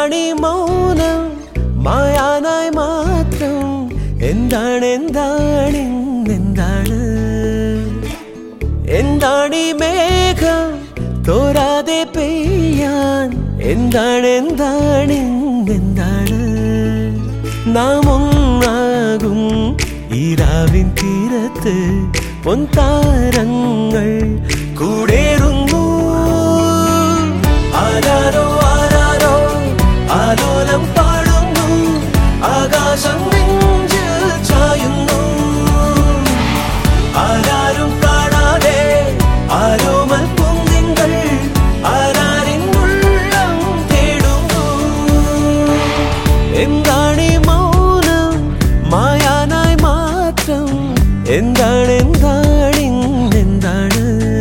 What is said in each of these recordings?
എന്താണീ മൗനം മായാനായി മാത്രം എന്താണ് എന്താണ് എന്താണ് എന്താണീ മേഘം തോരാതെ പെയ്യാൻ എന്താണ് എന്താണ് എന്താണ് നാം ഒന്നാകും ഈരാവിൻ തീരത്ത് പൊൻതാരങ്ങൾ കൂടേറുന്നു ആരാരോ ആരാരോ ആലോലം പാടുന്നു ആകാശം നെഞ്ചിൽ ചായുന്നു ആരാരും കാണാതെ ആരോമൽ പൊങ്കിങ്കൾ ആരാരിൻ ഉള്ളം തേടുന്നു എന്താണീ മൗനം മായാനായി മാത്രം എന്താണ് എന്താണ് എന്താണ്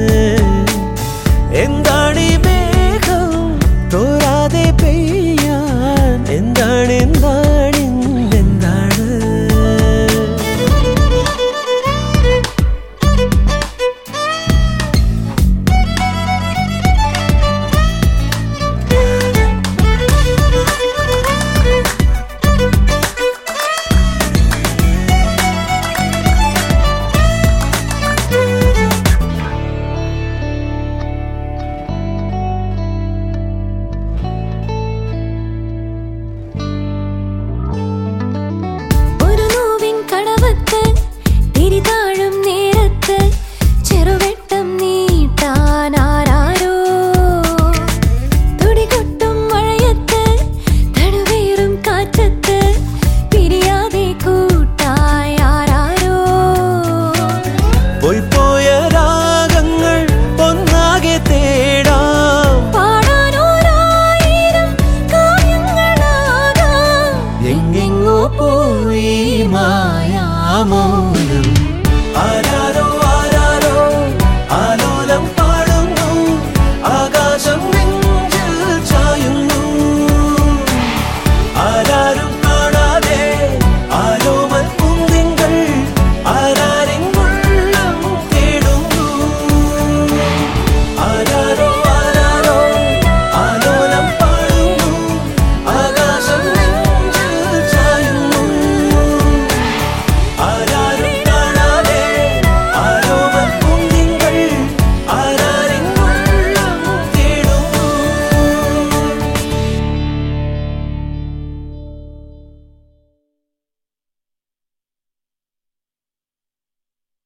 എന്താണീ മേഘം തോരാതെ പെയ്യാൻ എന്താണ് എന്താണ് എന്താണ് ഒരു നോവിൻ കടവത്ത് തിരിതാഴും നേരത്ത് ചെറുവെട്ടം നീട്ടാൻ ആരാരോ തുടികൊട്ടും മഴയത്ത് തണുവേറും കാറ്റത്ത് പിരിയാതെ കൂട്ടായി ആരാരോ പോയി പോയ രാഗങ്ങൾ ഒന്നാകെ തേടാം പാടാനോരായിരം കാവ്യങ്ങളാകാം എങ്ങെങ്ങോ പോയി മായാമോ